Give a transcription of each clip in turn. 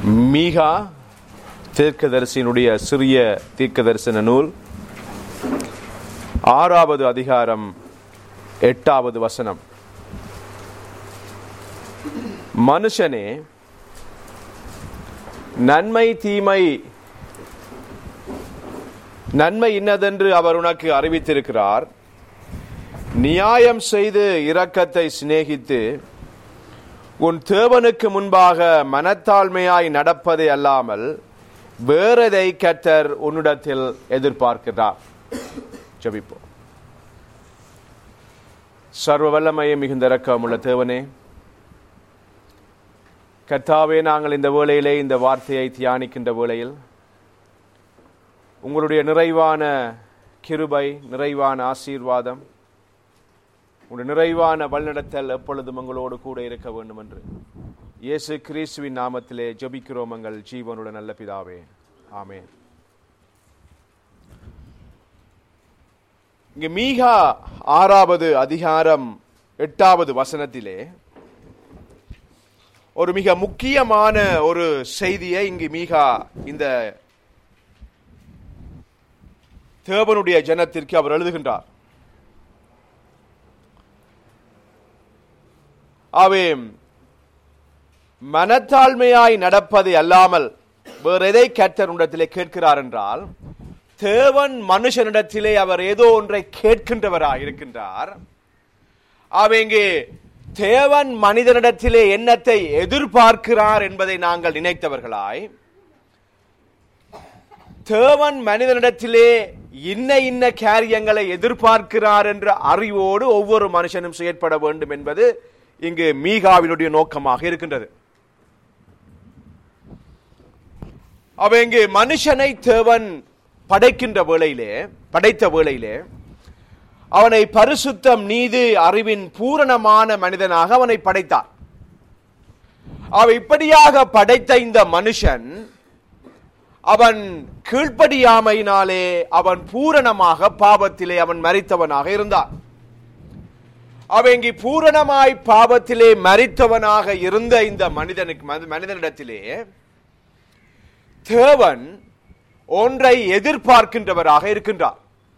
மீகா தீர்க்கதரிசியினுடைய சிறிய தீர்க்கதரிசன நூல் ஆறாவது அதிகாரம் எட்டாவது வசனம் மனுஷனே நன்மை தீமை நன்மை இன்னதென்று அவர் உனக்கு அறிவித்திருக்கிறார் நியாயம் செய்து இரக்கத்தை சிநேகித்து உன் தேவனுக்கு முன்பாக மனத்தாழ்மையாய் நடப்பதே அல்லாமல் வேறதை கத்தர் உன்னிடத்தில் எதிர்பார்க்கிறார் ஜெபிப்போம் சர்வ வல்லமையை மிகுந்த இரக்கமுள்ள தேவனே கர்த்தாவே நாங்கள் இந்த வேளையிலே இந்த வார்த்தையை தியானிக்கின்ற வேளையில் உங்களுடைய நிறைவான கிருபை நிறைவான ஆசீர்வாதம் உங்களுடைய நிறைவான வழிநடத்தல் எப்பொழுதும் உங்களோடு கூட இருக்க வேண்டும் என்று இயேசு கிறிஸ்துவின் நாமத்திலே ஜெபிக்கிறோம் எங்கள் ஜீவனுடைய நல்ல பிதாவே ஆமென் இங்கு மீகா ஆறாவது அதிகாரம் எட்டாவது வசனத்திலே ஒரு மிக முக்கியமான ஒரு செய்தியை இங்கு மீகா இந்த தேவனுடைய ஜனத்திற்கு அவர் எழுதுகின்றார் அவே மனத்தாழ்மையாய் நடப்பது அல்லாமல் வேற எதை கர்த்தருடத்திலே கேட்கிறார் என்றால் தேவன் மனுஷனிடத்திலே அவர் ஏதோ ஒன்றை கேட்கின்றவராய் இருக்கின்றார் அவங்க தேவன் மனிதனிடத்திலே எண்ணத்தை எதிர்பார்க்கிறார் என்பதை நாங்கள் நினைத்தவர்களாய் தேவன் மனிதனிடத்திலே இன்ன இன்ன காரியங்களை எதிர்பார்க்கிறார் என்ற அறிவோடு ஒவ்வொரு மனுஷனும் செயற்பட வேண்டும் என்பது இங்கு மீகாவினுடைய நோக்கமாக இருக்கின்றது அவ இங்கு மனுஷனை தேவன் படைக்கின்ற வேளையிலே படைத்த வேளையிலே அவனை பரிசுத்தம் நீதி அறிவின் பூரணமான மனிதனாக அவனை படைத்தார் அவ இப்படியாக படைத்த இந்த மனுஷன் அவன் கீழ்ப்படியாமையினாலே அவன் பூரணமாக பாவத்திலே அவன் மறித்தவனாக இருந்தான் அவங்கி பூரணமாய் பாவத்திலே மறித்தவனாக இருந்த இந்த மனிதனுக்கு மனிதனிடத்திலே தேவன் ஒன்றை எதிர்பார்க்கின்றவராக இருக்கின்றார்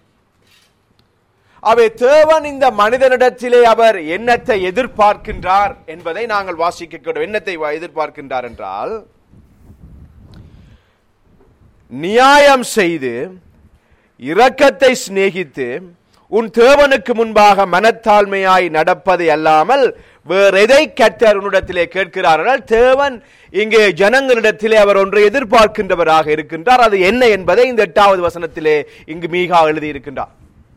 அவை தேவன் இந்த மனிதனிடத்திலே அவர் எண்ணத்தை எதிர்பார்க்கின்றார் என்பதை நாங்கள் வாசிக்க எண்ணத்தை எதிர்பார்க்கின்றார் என்றால் நியாயம் செய்து இரக்கத்தை சிநேகித்து உன் தேவனுக்கு முன்பாக மனத்தாழ்மையாய் நடப்பது அல்லாமல் வேற எதை கர்த்தர் உன்னிடத்திலே கேட்கிறார்கள் தேவன் இங்கே ஜனங்களிடத்திலே அவர் ஒன்றை எதிர்பார்க்கின்றவராக இருக்கின்றார் அது என்ன என்பதை இந்த எட்டாவது வசனத்திலே இங்கு மீகா எழுதியிருக்கின்றார்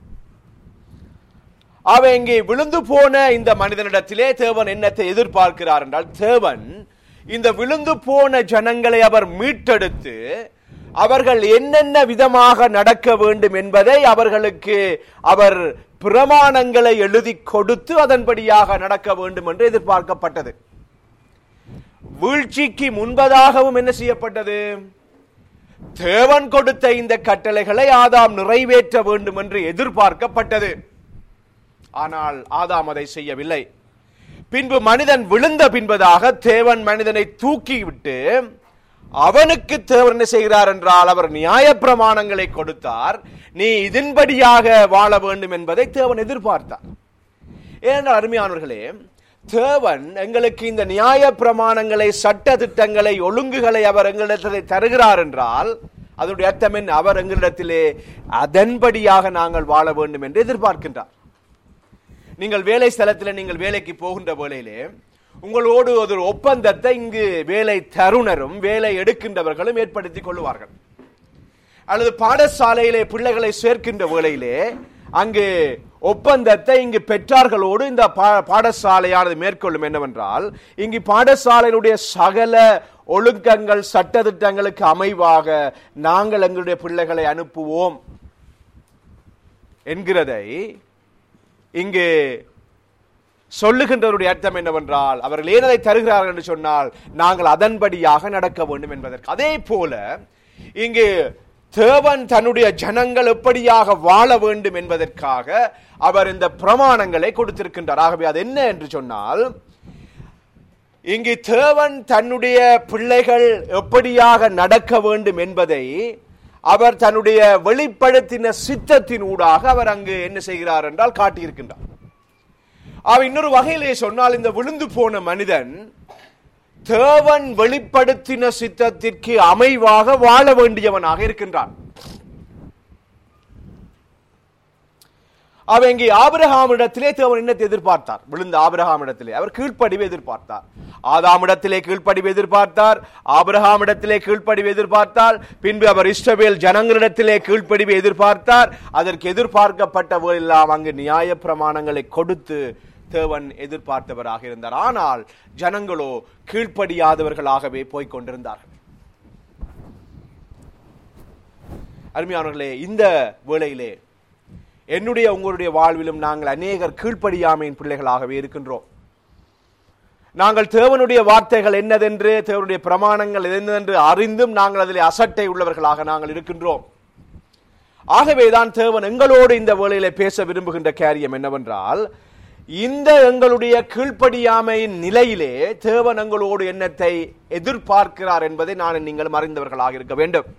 அவ இங்கே விழுந்து போன இந்த மனிதனிடத்திலே தேவன் என்னத்தை எதிர்பார்க்கிறார் என்றால் தேவன் இந்த விழுந்து போன ஜனங்களை அவர் மீட்டெடுத்து அவர்கள் என்னென்ன விதமாக நடக்க வேண்டும் என்பதை அவர்களுக்கு அவர் பிரமாணங்களை எழுதி கொடுத்து அதன்படியாக நடக்க வேண்டும் என்று எதிர்பார்க்கப்பட்டது வீழ்ச்சிக்கு முன்பதாகவும் என்ன செய்யப்பட்டது தேவன் கொடுத்த இந்த கட்டளைகளை ஆதாம் நிறைவேற்ற வேண்டும் என்று எதிர்பார்க்கப்பட்டது ஆனால் ஆதாம் அதை செய்யவில்லை பின்பு மனிதன் விழுந்த பின்பதாக தேவன் மனிதனை தூக்கிவிட்டு அவனுக்கு தேவன் என்ன செய்கிறார் என்றால் அவர் நியாய பிரமாணங்களை கொடுத்தார் நீ இதன்படியாக வாழ வேண்டும் என்பதை தேவன் எதிர்பார்த்தார் ஏனென்றால் அருமையானவர்களே தேவன் எங்களுக்கு இந்த நியாய பிரமாணங்களை சட்ட திட்டங்களை ஒழுங்குகளை அவர் எங்களிடத்தில் தருகிறார் என்றால் அதனுடைய அர்த்தம் என்ன அவர் எங்களிடத்திலே அதன்படியாக நாங்கள் வாழ வேண்டும் என்று எதிர்பார்க்கின்றார் நீங்கள் வேலை ஸ்தலத்தில் நீங்கள் வேலைக்கு போகின்ற வேளையிலே உங்களோடு ஒரு ஒப்பந்தத்தை இங்கு வேலை தருணரும் வேலை எடுக்கின்றவர்களும் ஏற்படுத்திக் கொள்வார்கள் அல்லது பாடசாலையிலே பிள்ளைகளை சேர்க்கின்ற வேளையிலே அங்கு ஒப்பந்தத்தை இங்கு பெற்றார்களோடு இந்த பாடசாலையானது மேற்கொள்ளும் என்னவென்றால் இங்கு பாடசாலையினுடைய சகல ஒழுக்கங்கள் சட்டத்திட்டங்களுக்கு அமைவாக நாங்கள் எங்களுடைய பிள்ளைகளை அனுப்புவோம் என்கிறதை இங்கு சொல்லுகின்றவருடைய அர்த்தம் என்னவென்றால் அவர்கள் ஏனதை தருகிறார்கள் என்று சொன்னால் நாங்கள் அதன்படியாக நடக்க வேண்டும் என்பதற்கு அதே போல இங்கு தேவன் தன்னுடைய ஜனங்கள் எப்படியாக வாழ வேண்டும் என்பதற்காக அவர் இந்த பிரமாணங்களை கொடுத்திருக்கின்றார் ஆகவே அது என்ன என்று சொன்னால் இங்கு தேவன் தன்னுடைய பிள்ளைகள் எப்படியாக நடக்க வேண்டும் என்பதை அவர் தன்னுடைய வெளிப்படுத்தின சித்தத்தின் ஊடாக அவர் அங்கு என்ன செய்கிறார் என்றால் காட்டியிருக்கின்றார் அவர் இன்னொரு வகையிலே சொன்னால் இந்த விழுந்து போன மனிதன் தேவன் வெளிப்படுத்தின சித்தத்திற்கு அமைவாக வாழ வேண்டியவனாக இருக்கின்றான் அவன் இங்கே ஆபிரகாமிடத்திலே தேவன் என்னத்தை எதிர்பார்த்தார் விழுந்த ஆபிரகாமிடத்திலே அவர் கீழ்ப்படிவை எதிர்பார்த்தார் ஆதாமிடத்திலே கீழ்ப்படிவை எதிர்பார்த்தார் ஆபிரகாமிடத்திலே கீழ்ப்படிவை எதிர்பார்த்தார் பின்பு அவர் இஸ்ரவேல் ஜனங்களிடத்திலே கீழ்ப்படிவை எதிர்பார்த்தார் அதற்கு எதிர்பார்க்கப்பட்டவெல்லாம் அங்கு நியாய பிரமாணங்களை கொடுத்து தேவன் எதிர்பார்த்தவராக இருந்தார் ஆனால் ஜனங்களோ கீழ்ப்படியாதவர்களாகவே போய்க் கொண்டிருந்தார்கள் அருமையானவர்களே இந்த வேளையிலே என்னுடைய உங்களுடைய வாழ்விலும் நாங்கள் அநேகர் கீழ்ப்படியாமையின் பிள்ளைகளாகவே இருக்கின்றோம் நாங்கள் தேவனுடைய வார்த்தைகள் என்னதென்று தேவனுடைய பிரமாணங்கள் என்னதென்று அறிந்தும் நாங்கள் அதில் அசட்டை உள்ளவர்களாக நாங்கள் இருக்கின்றோம் ஆகவேதான் தேவன் எங்களோடு இந்த வேளையிலே பேச விரும்புகின்ற காரியம் என்னவென்றால் இந்த எங்களுடைய கீழ்ப்படியாமையின் நிலையிலே தேவன் எங்களோடு என்னத்தை எதிர்பார்க்கிறார் என்பதை நான் நீங்களும் அறிந்தவர்களாக இருக்க வேண்டும்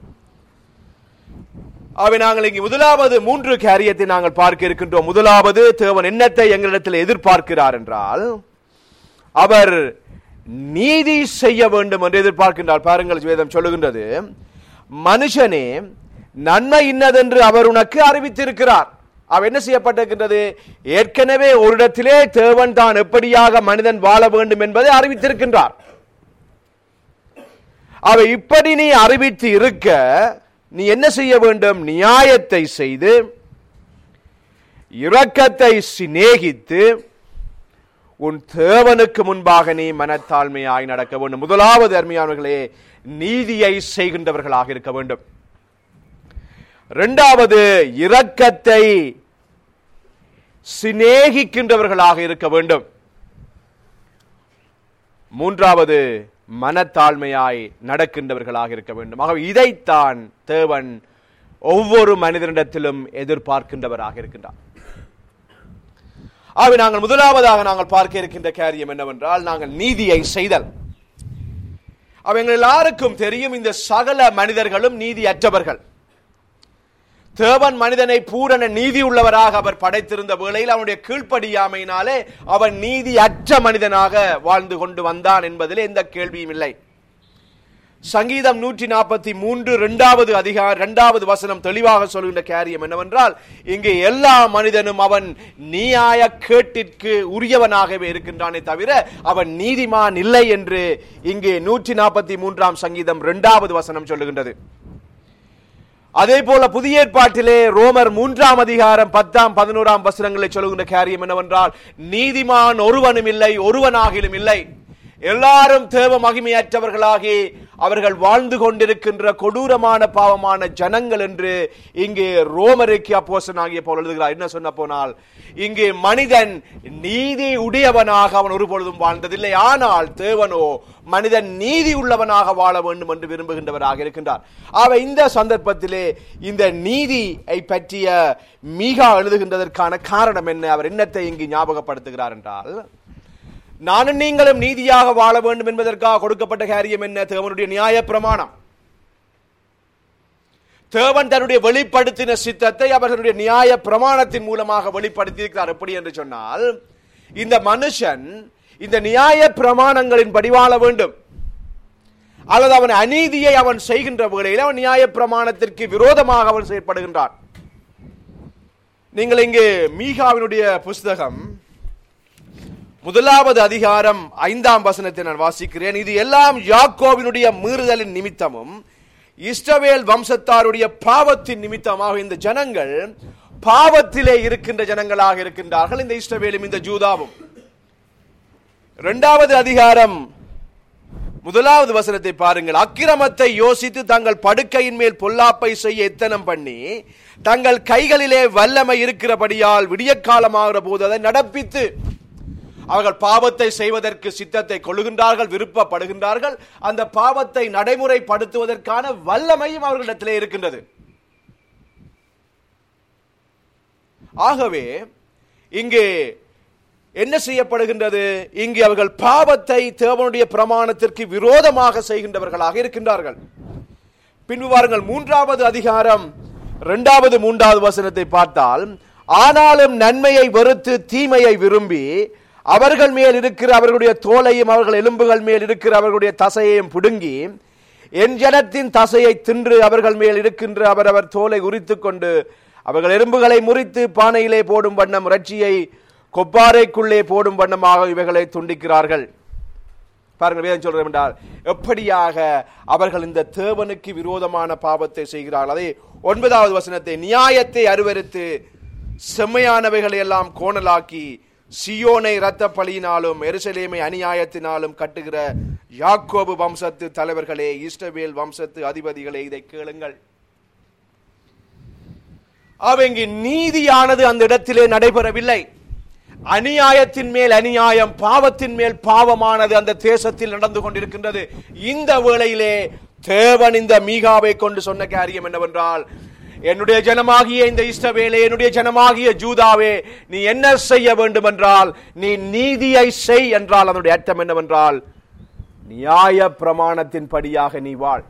அவை நாங்கள் இங்கு முதலாவது மூன்று காரியத்தை நாங்கள் பார்க்க இருக்கின்றோம் முதலாவது தேவன் என்னத்தை எங்களிடத்தில் எதிர்பார்க்கிறார் என்றால் அவர் நீதி செய்ய வேண்டும் என்று எதிர்பார்க்கின்றார் பாருங்கள் வேதம் சொல்லுகின்றது மனுஷனே நன்மை இன்னதென்று அவர் உனக்கு அறிவித்திருக்கிறார் அவ என்ன செய்யப்பட்டிருக்கின்றது ஏற்கனவே ஒரு இடத்திலே தேவன் தான் எப்படியாக மனிதன் வாழ வேண்டும் என்பதை அறிவித்திருக்கின்றார் அவ இப்படி நீ அறிவித்து இருக்க நீ என்ன செய்ய வேண்டும் நியாயத்தை செய்து இரக்கத்தை சிநேகித்து உன் தேவனுக்கு முன்பாக நீ மனத்தாழ்மையாய் நடக்க வேண்டும் முதலாவது அருமையானவர்களே நீதியை செய்கின்றவர்களாக இருக்க வேண்டும் இரண்டாவது இரக்கத்தை சிநேகிக்கின்றவர்களாக இருக்க வேண்டும் மூன்றாவது மனத்தாழ்மையாய் நடக்கின்றவர்களாக இருக்க வேண்டும் ஆகவே இதைத்தான் தேவன் ஒவ்வொரு மனிதனிடத்திலும் எதிர்பார்க்கின்றவராக இருக்கின்றார் ஆகவே நாங்கள் முதலாவதாக நாங்கள் பார்க்க இருக்கின்ற காரியம் என்னவென்றால் நாங்கள் நீதியை செய்தல் அவங்க எல்லாருக்கும் தெரியும் இந்த சகல மனிதர்களும் நீதியற்றவர்கள் தேவன் மனிதனை பூரண நீதி உள்ளவராக அவர் படைத்திருந்த வேளையில் அவனுடைய கீழ்ப்படியாமையினாலே அவன் நீதி அற்ற மனிதனாக வாழ்ந்து கொண்டு வந்தான் என்பதில் எந்த கேள்வியும் இல்லை சங்கீதம் நூற்றி நாற்பத்தி மூன்று இரண்டாவது அதிகார இரண்டாவது வசனம் தெளிவாக சொல்கின்ற காரியம் என்னவென்றால் இங்கே எல்லா மனிதனும் அவன் நீயாய கேட்டிற்கு உரியவனாகவே இருக்கின்றானே தவிர அவன் நீதிமான் இல்லை என்று இங்கே நூற்றி நாற்பத்தி மூன்றாம் சங்கீதம் இரண்டாவது வசனம் சொல்லுகின்றது அதே போல புதிய ஏற்பாட்டிலே ரோமர் மூன்றாம் அதிகாரம் பத்தாம் பதினோராம் வசனங்களை சொல்லுகின்ற காரியம் என்னவென்றால் நீதிமான் ஒருவனும் இல்லை ஒருவனாகிலும் இல்லை எல்லாரும் தேவ மகிமையற்றவர்களாகி அவர்கள் வாழ்ந்து கொண்டிருக்கின்ற கொடூரமான பாவமான ஜனங்கள் என்று இங்கே ரோமருக்கு அப்போசனாகிய போல் எழுதுகிறார் என்ன சொன்ன போனால் இங்கே மனிதன் நீதி உடையவனாக அவன் ஒருபொழுதும் வாழ்ந்ததில்லை ஆனால் தேவனோ மனிதன் நீதி உள்ளவனாக வாழ வேண்டும் என்று விரும்புகின்றவராக இருக்கின்றார் ஆக இந்த சந்தர்ப்பத்திலே இந்த நீதியை பற்றிய மீகா எழுதுகின்றதற்கான காரணம் என்ன அவர் என்னத்தை இங்கு ஞாபகப்படுத்துகிறார் என்றால் நானும் நீங்களும் நீதியாக வாழ வேண்டும் என்பதற்காக கொடுக்கப்பட்ட காரியம் என்ன தேவனுடைய நியாய பிரமாணம் தேவன் தன்னுடைய வெளிப்படுத்தின சித்தத்தை அவர்களுடைய நியாய பிரமாணத்தின் மூலமாக வெளிப்படுத்தி இருக்கிறார் எப்படி என்று சொன்னால் இந்த மனுஷன் இந்த நியாய பிரமாணங்களின் படி வாழ வேண்டும் அல்லது அவன் அநீதியை அவன் செய்கின்ற வேளையில் அவன் நியாய பிரமாணத்திற்கு விரோதமாக அவன் செயற்படுகின்றான் நீங்கள் இங்கு மீகாவினுடைய புஸ்தகம் முதலாவது அதிகாரம் ஐந்தாம் வசனத்தை நான் வாசிக்கிறேன் இது எல்லாம் யாக்கோவினுடைய மீறுதலின் நிமித்தமும் இஸ்ரவேல் வம்சத்தாருடைய பாவத்தின் நிமித்தமாக இந்த ஜனங்கள் பாவத்திலே இருக்கின்ற ஜனங்களாக இருக்கின்றார்கள் இந்த இஸ்ரவேலும் இந்த ஜூதாவும் இரண்டாவது அதிகாரம் முதலாவது வசனத்தை பாருங்கள் அக்கிரமத்தை யோசித்து தங்கள் படுக்கையின் மேல் பொல்லாப்பை செய்ய எத்தனம் பண்ணி தங்கள் கைகளிலே வல்லமை இருக்கிறபடியால் விடிய காலமாகிற போது அதை நடப்பித்து அவர்கள் பாவத்தை செய்வதற்கு சித்தத்தை கொள்ளுகின்றார்கள் விருப்பப்படுகின்றார்கள் அந்த பாவத்தை நடைமுறைப்படுத்துவதற்கான வல்லமையும் அவர்களிடத்திலே இருக்கின்றது ஆகவே இங்கே என்ன செய்யப்படுகின்றது இங்கு அவர்கள் பாவத்தை தேவனுடைய பிரமாணத்திற்கு விரோதமாக செய்கின்றவர்களாக இருக்கின்றார்கள் பின்பு பாருங்கள் மூன்றாவது அதிகாரம் இரண்டாவது மூன்றாவது வசனத்தை பார்த்தால் ஆனாலும் நன்மையை வெறுத்து தீமையை விரும்பி அவர்கள் மேல் இருக்கிற அவர்களுடைய தோலையும் அவர்கள் எலும்புகள் மேல் இருக்கிற அவர்களுடைய தசையையும் பிடுங்கி என் ஜனத்தின் தசையை தின்று அவர்கள் மேல் இருக்கின்ற அவரவர் தோலை உரித்துக் கொண்டு அவர்கள் எலும்புகளை முறித்து பானையிலே போடும் வண்ணம் இறைச்சியை கொப்பாரைக்குள்ளே போடும் வண்ணமாக இவைகளை துண்டிக்கிறார்கள் பாருங்கள் வேதம் சொல்றது என்றால் எப்படியாக அவர்கள் இந்த தேவனுக்கு விரோதமான பாவத்தை செய்கிறார்கள் அதே ஒன்பதாவது வசனத்தை நியாயத்தை அருவருத்து செம்மையானவைகளை எல்லாம் கோணலாக்கி சியோனை இரத்த பலியினாலும் எருசலேமை அநியாயத்தினாலும் கட்டுகிற யாக்கோபு வம்சத்து தலைவர்களே இஸ்ரவேல் வம்சத்து அதிபதிகளே இதை கேளுங்கள் அவங்க நீதியானது அந்த இடத்திலே நடைபெறவில்லை அநியாயத்தின் மேல் அநியாயம் பாவத்தின் மேல் பாவமானது அந்த தேசத்தில் நடந்து கொண்டிருக்கின்றது இந்த வேளையிலே தேவன் இந்த மீகாவை கொண்டு சொன்ன காரியம் என்னவென்றால் என்னுடைய ஜனமாகிய இந்த இஷ்டவேலே என்னுடைய ஜனமாகிய ஜூதாவே நீ என்ன செய்ய வேண்டும் என்றால் நீ நீதியை செய் என்றால் அதனுடைய அர்த்தம் என்னவென்றால் நியாய பிரமாணத்தின் படியாக நீ வாழ்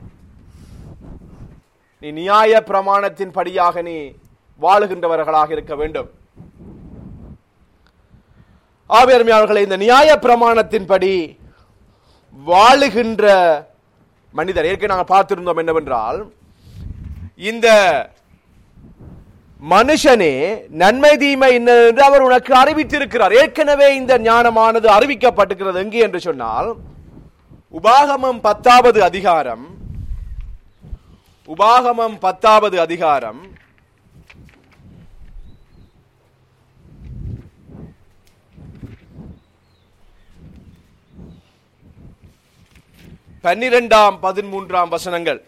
நீ நியாய பிரமாணத்தின் படியாக நீ வாழுகின்றவர்களாக இருக்க வேண்டும் ஆவேர்மையாளர்களை இந்த நியாய பிரமாணத்தின்படி வாழுகின்ற மனிதர் ஏற்கனவே நாங்கள் பார்த்திருந்தோம் என்னவென்றால் இந்த மனுஷனே நன்மை தீமை என்ன என்று அவர் உனக்கு அறிவித்திருக்கிறார் ஏற்கனவே இந்த ஞானமானது அறிவிக்கப்பட்டிருக்கிறது எங்கே என்று சொன்னால் உபாகமம் பத்தாவது அதிகாரம் உபாகமம் பத்தாவது அதிகாரம் பன்னிரெண்டாம் பதிமூன்றாம் வசனங்கள்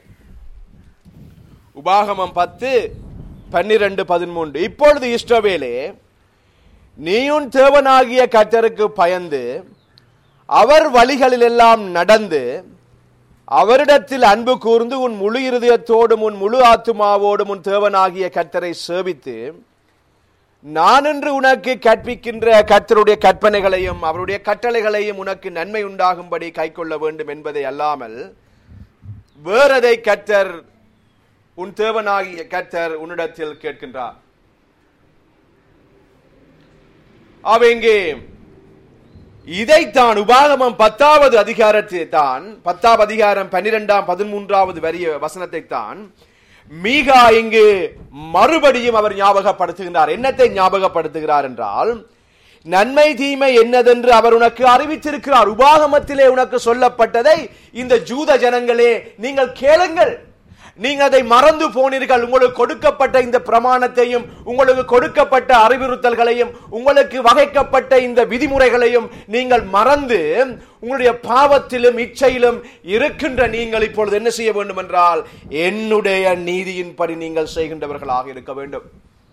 உபாகமம் பத்து பன்னிரண்டு பதிமூன்று இப்பொழுது இஷ்டவேலே நீயும் தேவனாகிய கர்த்தருக்கு பயந்து அவர் வழிகளிலெல்லாம் நடந்து அவரிடத்தில் அன்பு கூர்ந்து உன் முழு இருதயத்தோடும் உன் முழு ஆத்துமாவோடும் உன் தேவனாகிய கர்த்தரை சேவித்து நான் என்று உனக்கு கற்பிக்கின்ற கர்த்தருடைய கற்பனைகளையும் அவருடைய கட்டளைகளையும் உனக்கு நன்மை உண்டாகும்படி கைக்கொள்ள வேண்டும் என்பதை அல்லாமல் வேறதை கர்த்தர் உன் தேவனாகிய கர்த்தர் உன்னிடத்தில் கேட்கின்றார் அவ இங்கே இதைத்தான் உபாகமம் பத்தாவது அதிகாரத்தை தான் பத்தாவது அதிகாரம் பன்னிரெண்டாம் பதிமூன்றாவது வரிய வசனத்தை தான் மீகா இங்கு மறுபடியும் அவர் ஞாபகப்படுத்துகின்றார் என்னத்தை ஞாபகப்படுத்துகிறார் என்றால் நன்மை தீமை என்னதென்று அவர் உனக்கு அறிவித்திருக்கிறார் உபாகமத்திலே உனக்கு சொல்லப்பட்டதை இந்த ஜூத ஜனங்களே நீங்கள் கேளுங்கள் நீங்க அதை மறந்து போனீர்கள் உங்களுக்கு கொடுக்கப்பட்ட இந்த பிரமாணத்தையும் உங்களுக்கு கொடுக்கப்பட்ட அறிவுறுத்தல்களையும் உங்களுக்கு வகைக்கப்பட்ட இந்த விதிமுறைகளையும் நீங்கள் மறந்து உங்களுடைய பாவத்திலும் இச்சையிலும் இருக்கின்ற நீங்கள் இப்பொழுது என்ன செய்ய வேண்டும் என்றால் என்னுடைய நீதியின்படி நீங்கள் செய்கின்றவர்களாக இருக்க வேண்டும்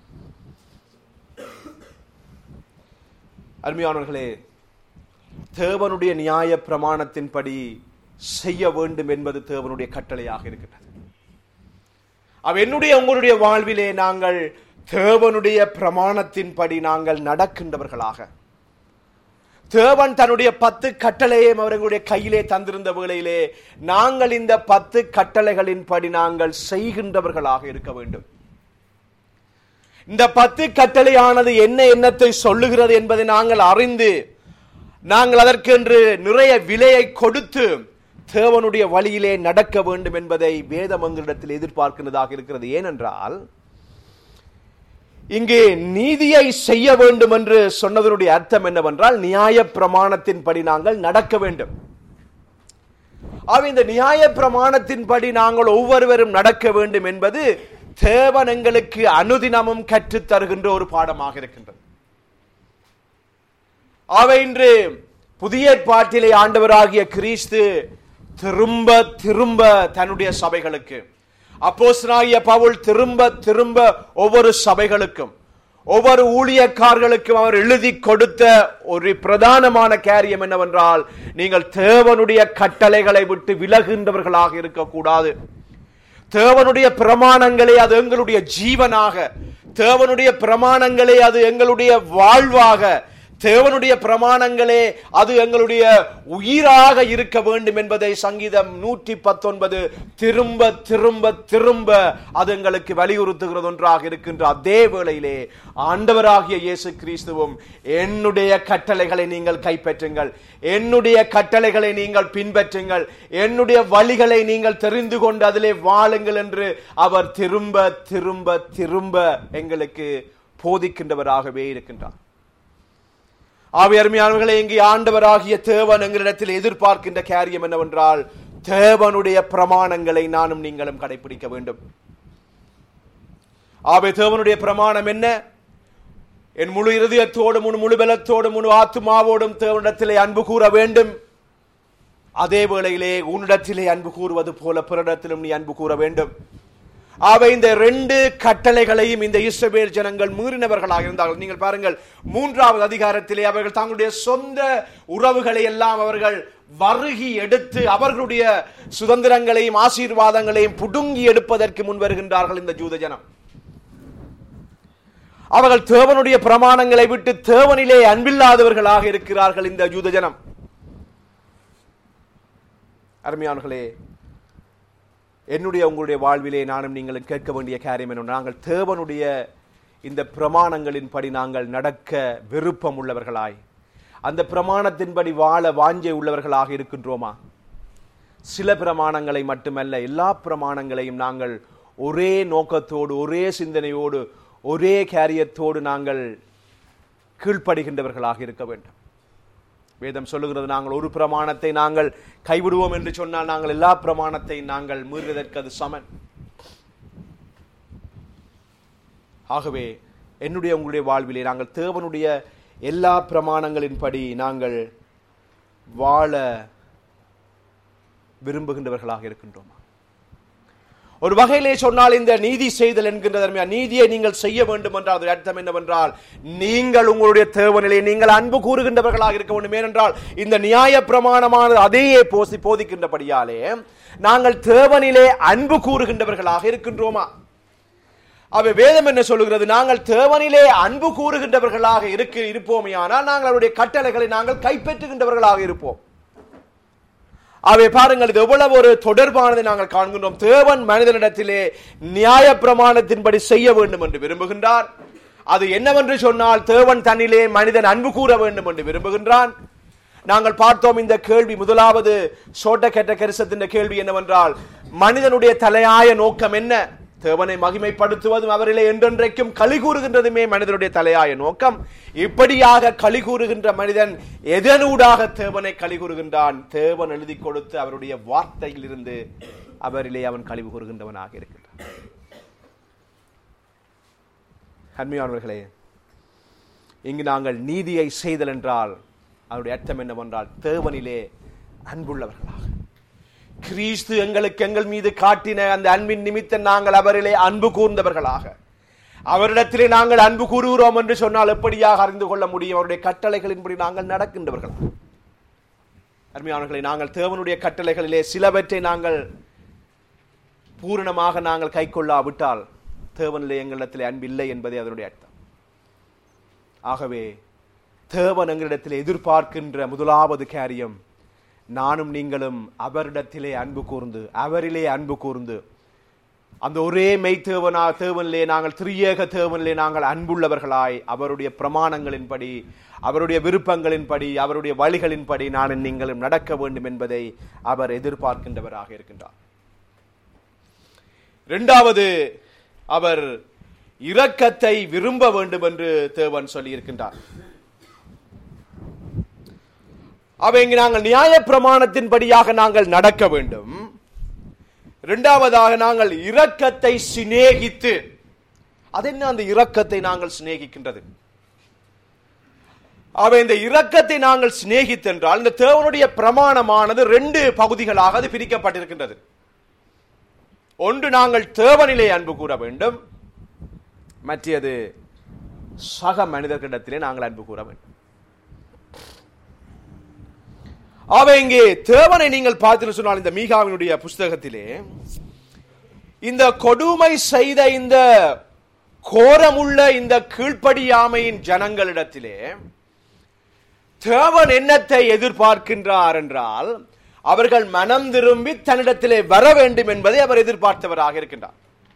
அருமையானவர்களே தேவனுடைய நியாய பிரமாணத்தின்படி செய்ய வேண்டும் என்பது தேவனுடைய கட்டளையாக இருக்கின்றது அவ என்னுடைய உங்களுடைய வாழ்விலே நாங்கள் தேவனுடைய பிரமாணத்தின்படி நாங்கள் நடக்கின்றவர்களாக தேவன் தன்னுடைய பத்து கட்டளையும் அவர்களுடைய கையிலே தந்திருந்த வேளையிலே நாங்கள் இந்த பத்து கட்டளைகளின்படி நாங்கள் செய்கின்றவர்களாக இருக்க வேண்டும் இந்த பத்து கட்டளையானது என்ன எண்ணத்தை சொல்லுகிறது என்பதை நாங்கள் அறிந்து நாங்கள் அதற்கென்று நிறைய விலையை கொடுத்து தேவனுடைய வழியிலே நடக்க வேண்டும் என்பதை வேதம் எங்களிடத்தில் எதிர்பார்க்கிறதாக இருக்கிறது ஏனென்றால் இங்கே நீதியை செய்ய வேண்டும் என்று சொன்னதனுடைய அர்த்தம் என்னவென்றால் நியாய பிரமாணத்தின்படி நாங்கள் நடக்க வேண்டும் ஆக இந்த நியாய பிரமாணத்தின்படி நாங்கள் ஒவ்வொருவரும் நடக்க வேண்டும் என்பது தேவன் எங்களுக்கு அனுதினமும் கற்றுத் தருகின்ற ஒரு பாடமாக இருக்கின்றது அவை இன்று புதிய ஏற்பாட்டிலே ஆண்டவராகிய கிறிஸ்து திரும்ப திரும்ப தன்னுடைய சபைகளுக்கு அப்போஸ்தலனாகிய பவுல் திரும்ப திரும்ப ஒவ்வொரு சபைகளுக்கும் ஒவ்வொரு ஊழியக்காரர்களுக்கும் அவர் எழுதி கொடுத்த ஒரு பிரதானமான காரியம் என்னவென்றால் நீங்கள் தேவனுடைய கட்டளைகளை விட்டு விலகுகின்றவர்களாக இருக்கக்கூடாது தேவனுடைய பிரமாணங்களே அது எங்களுடைய ஜீவனாக தேவனுடைய பிரமாணங்களே அது எங்களுடைய வாழ்வாக தேவனுடைய பிரமாணங்களே அது எங்களுடைய உயிராக இருக்க வேண்டும் என்பதை சங்கீதம் நூற்றி பத்தொன்பது திரும்ப திரும்ப திரும்ப அது எங்களுக்கு வலியுறுத்துகிறது ஒன்றாக இருக்கின்ற அதே வேளையிலே ஆண்டவராகிய இயேசு கிறிஸ்துவும் என்னுடைய கட்டளைகளை நீங்கள் கைப்பற்றுங்கள் என்னுடைய கட்டளைகளை நீங்கள் பின்பற்றுங்கள் என்னுடைய வழிகளை நீங்கள் தெரிந்து கொண்டு அதிலே வாழுங்கள் என்று அவர் திரும்ப திரும்ப திரும்ப எங்களுக்கு போதிக்கின்றவராகவே இருக்கின்றார் ஆவி அருமையானவர்களை இங்கே ஆண்டவராகிய தேவன் எங்களிடத்தில் எதிர்பார்க்கின்ற காரியம் என்னவென்றால் தேவனுடைய பிரமாணங்களை நானும் நீங்களும் கடைபிடிக்க வேண்டும் ஆவே தேவனுடைய பிரமாணம் என்ன என் முழு இருதயத்தோடும் முழு முழு பலத்தோடும் முழு ஆத்துமாவோடும் தேவனிடத்திலே அன்பு கூற வேண்டும் அதே வேளையிலே உன்னிடத்திலே அன்பு கூறுவது போல பிறரிடத்திலும் நீ அன்பு கூற வேண்டும் அவை இந்த ரெண்டு கட்டளைகளையும் இந்த இஸ்ரவேல் ஜனங்கள் மீறினவர்களாக இருந்தார்கள் நீங்கள் பாருங்கள் மூன்றாவது அதிகாரத்திலே அவர்கள் தங்களுடைய சொந்த உறவுகளை எல்லாம் அவர்கள் வருகி எடுத்து அவர்களுடைய சுதந்திரங்களையும் ஆசீர்வாதங்களையும் புடுங்கி எடுப்பதற்கு முன் வருகின்றார்கள் இந்த ஜூத ஜனம் அவர்கள் தேவனுடைய பிரமாணங்களை விட்டு தேவனிலே அன்பில்லாதவர்களாக இருக்கிறார்கள் இந்த ஜூத ஜனம் அருமையானர்களே என்னுடைய உங்களுடைய வாழ்விலே நானும் நீங்களும் கேட்க வேண்டிய காரியம் என்ன நாங்கள் தேவனுடைய இந்த பிரமாணங்களின்படி நாங்கள் நடக்க விருப்பம் உள்ளவர்களாய் அந்த பிரமாணத்தின்படி வாழ வாஞ்சை உள்ளவர்களாக இருக்கின்றோமா சில பிரமாணங்களை மட்டுமல்ல எல்லா பிரமாணங்களையும் நாங்கள் ஒரே நோக்கத்தோடு ஒரே சிந்தனையோடு ஒரே காரியத்தோடு நாங்கள் கீழ்ப்படுகின்றவர்களாக இருக்க வேண்டும் வேதம் சொல்லுகிறது நாங்கள் ஒரு பிரமாணத்தை நாங்கள் கைவிடுவோம் என்று சொன்னால் நாங்கள் எல்லா பிரமாணத்தை நாங்கள் மீறுவதற்கு அது சமன் ஆகவே என்னுடைய உங்களுடைய வாழ்விலே நாங்கள் தேவனுடைய எல்லா பிரமாணங்களின்படி நாங்கள் வாழ விரும்புகின்றவர்களாக இருக்கின்றோமா ஒரு வகையிலே சொன்னால் இந்த நீதி செய்தல் என்கின்ற நீதியை நீங்கள் செய்ய வேண்டும் என்றால் அதன் அர்த்தம் என்னவென்றால் நீங்கள் உங்களுடைய தேவனிலே நீங்கள் அன்பு கூறுகின்றவர்களாக இருக்க வேண்டும் ஏனென்றால் இந்த நியாய பிரமாணமானது அதையே போசி போதிக்கின்றபடியாலே நாங்கள் தேவனிலே அன்பு கூறுகின்றவர்களாக இருக்கின்றோமா அவை வேதம் என்ன சொல்லுகிறது நாங்கள் தேவனிலே அன்பு கூறுகின்றவர்களாக இருக்க இருப்போமே ஆனால் நாங்கள் அவருடைய கட்டளைகளை நாங்கள் கைப்பற்றுகின்றவர்களாக இருப்போம் அவை பாருங்கள் இது எவ்வளவு ஒரு தொடர்பானதை நாங்கள் காண்கின்றோம் தேவன் மனிதனிடத்திலே நியாய பிரமாணத்தின்படி செய்ய வேண்டும் என்று விரும்புகின்றார் அது என்னவென்று சொன்னால் தேவன் தன்னிலே மனிதன் அன்பு கூற வேண்டும் என்று விரும்புகின்றான் நாங்கள் பார்த்தோம் இந்த கேள்வி முதலாவது சோட்ட கெட்ட கரிசத்தின் கேள்வி என்னவென்றால் மனிதனுடைய தலையாய நோக்கம் என்ன தேவனை மகிமைப்படுத்துவதும் அவரிலே என்றென்றைக்கும் களி கூறுகின்றதுமே மனிதனுடைய தலையாய நோக்கம் இப்படியாக களி கூறுகின்ற மனிதன் எதனூடாக தேவனை களி கூறுகின்றான் தேவன் எழுதி கொடுத்து அவருடைய வார்த்தையில் இருந்து அவரிலே அவன் கழிவு கூறுகின்றவனாக இருக்கின்றான் அன்மையானவர்களே இங்கு நாங்கள் நீதியை செய்தல் என்றால் அதனுடைய அர்த்தம் என்னவென்றால் தேவனிலே அன்புள்ளவர்களாக கிறிஸ்து எங்களுக்கு எங்கள் மீது காட்டின அந்த அன்பின் நிமித்தம் நாங்கள் அவரிலே அன்பு கூர்ந்தவர்களாக அவரிடத்திலே நாங்கள் அன்பு கூறுகிறோம் என்று சொன்னால் எப்படியாக அறிந்து கொள்ள முடியும் அவருடைய கட்டளைகளின்படி நாங்கள் நடக்கின்றவர்கள் அருமையானவர்களை நாங்கள் தேவனுடைய கட்டளைகளிலே சிலவற்றை நாங்கள் பூரணமாக நாங்கள் கை கொள்ளாவிட்டால் தேவனிலே எங்களிடத்திலே அன்பில்லை என்பதே அதனுடைய அர்த்தம் ஆகவே தேவன் எங்களிடத்தில் எதிர்பார்க்கின்ற முதலாவது காரியம் நானும் நீங்களும் அவரிடத்திலே அன்பு கூர்ந்து அவரிலே அன்பு கூர்ந்து அந்த ஒரே மெய்த்தேவனா தேவனிலே நாங்கள் திரியேக தேவனிலே நாங்கள் அன்புள்ளவர்களாய் அவருடைய பிரமாணங்களின்படி அவருடைய விருப்பங்களின்படி அவருடைய வழிகளின்படி நானும் நீங்களும் நடக்க வேண்டும் என்பதை அவர் எதிர்பார்க்கின்றவராக இருக்கின்றார் இரண்டாவது அவர் இரக்கத்தை விரும்ப வேண்டும் என்று தேவன் சொல்லி இருக்கின்றார் அவை இங்கு நாங்கள் நியாய பிரமாணத்தின்படியாக நாங்கள் நடக்க வேண்டும் இரண்டாவதாக நாங்கள் இரக்கத்தை சிநேகித்து அது என்ன அந்த இரக்கத்தை நாங்கள் சிநேகிக்கின்றது அவை இந்த இரக்கத்தை நாங்கள் சிநேகித்தென்றால் இந்த தேவனுடைய பிரமாணமானது ரெண்டு பகுதிகளாக அது பிரிக்கப்பட்டிருக்கின்றது ஒன்று நாங்கள் தேவனிலே அன்பு கூற வேண்டும் மற்றது சக மனிதர்களிடத்திலே நாங்கள் அன்பு கூற வேண்டும் அவை இங்கே தேவனை நீங்கள் பார்த்து சொன்னால் இந்த மீகாவினுடைய புஸ்தகத்திலே இந்த கொடுமை செய்த இந்த கோரமுள்ள இந்த கீழ்ப்படியாமையின் ஜனங்களிடத்திலே தேவன் என்னத்தை எதிர்பார்க்கின்றார் என்றால் அவர்கள் மனம் திரும்பி தன்னிடத்திலே வர வேண்டும் என்பதை அவர் எதிர்பார்த்தவராக இருக்கின்றார்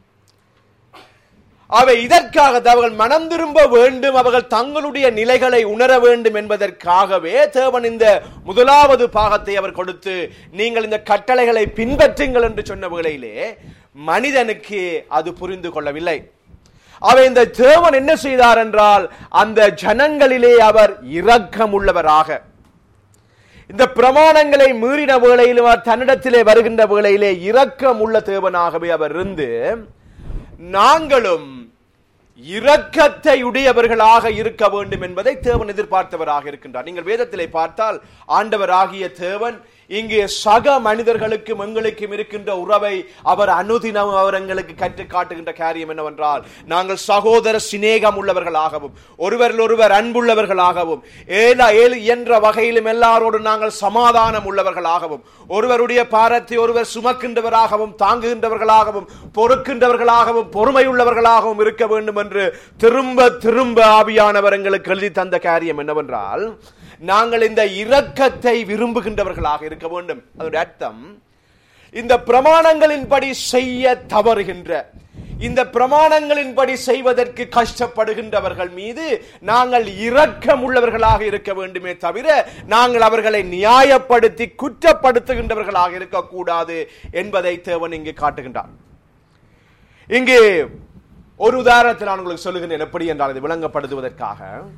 அவை இதற்காக அவர்கள் மனம் திரும்ப வேண்டும் அவர்கள் தங்களுடைய நிலைகளை உணர வேண்டும் என்பதற்காகவே தேவன் இந்த முதலாவது பாகத்தை அவர் கொடுத்து நீங்கள் இந்த கட்டளைகளை பின்பற்றுங்கள் என்று சொன்ன வேளையிலே மனிதனுக்கு அது புரிந்து கொள்ளவில்லை அவை இந்த தேவன் என்ன செய்தார் என்றால் அந்த ஜனங்களிலே அவர் இரக்கம் உள்ளவராக இந்த பிரமாணங்களை மீறின வேளையிலும் அவர் தன்னிடத்திலே வருகின்ற வேளையிலே இரக்கம் உள்ள தேவனாகவே அவர் இருந்து நாங்களும் இரக்கத்தை உடையவர்களாக இருக்க வேண்டும் என்பதை தேவன் எதிர்பார்த்தவராக இருக்கின்றார் நீங்கள் வேதத்திலே பார்த்தால் ஆண்டவராகிய தேவன் இங்கே சக மனிதர்களுக்கும் எங்களுக்கும் இருக்கின்ற உறவை அவர் அனுதினம் அவர் எங்களுக்கு கற்று காட்டுகின்ற காரியம் என்னவென்றால் நாங்கள் சகோதர சிநேகம் உள்ளவர்களாகவும் ஒருவரில் ஒருவர் அன்புள்ளவர்களாகவும் ஏலா ஏழு என்ற வகையிலும் எல்லாரோடு நாங்கள் சமாதானம் உள்ளவர்களாகவும் ஒருவருடைய பாரத்தை ஒருவர் சுமக்கின்றவராகவும் தாங்குகின்றவர்களாகவும் பொறுக்கின்றவர்களாகவும் பொறுமையுள்ளவர்களாகவும் இருக்க வேண்டும் என்று திரும்ப திரும்ப ஆவியானவர் எங்களுக்கு எழுதி தந்த காரியம் என்னவென்றால் நாங்கள் இந்த இரக்கத்தை விரும்புகின்றவர்களாக இருக்க வேண்டும் அதோட அர்த்தம் இந்த பிரமாணங்களின்படி செய்ய தவறுகின்ற இந்த பிரமாணங்களின்படி செய்வதற்கு கஷ்டப்படுகின்றவர்கள் மீது நாங்கள் இரக்கம் உள்ளவர்களாக இருக்க வேண்டுமே தவிர நாங்கள் அவர்களை நியாயப்படுத்தி குற்றப்படுத்துகின்றவர்களாக இருக்கக்கூடாது என்பதை தேவன் இங்கு காட்டுகின்றார் இங்கு ஒரு உதாரணத்தை நான் உங்களுக்கு சொல்லுகின்றேன் எப்படி என்றால் இது விளங்கப்படுத்துவதற்காக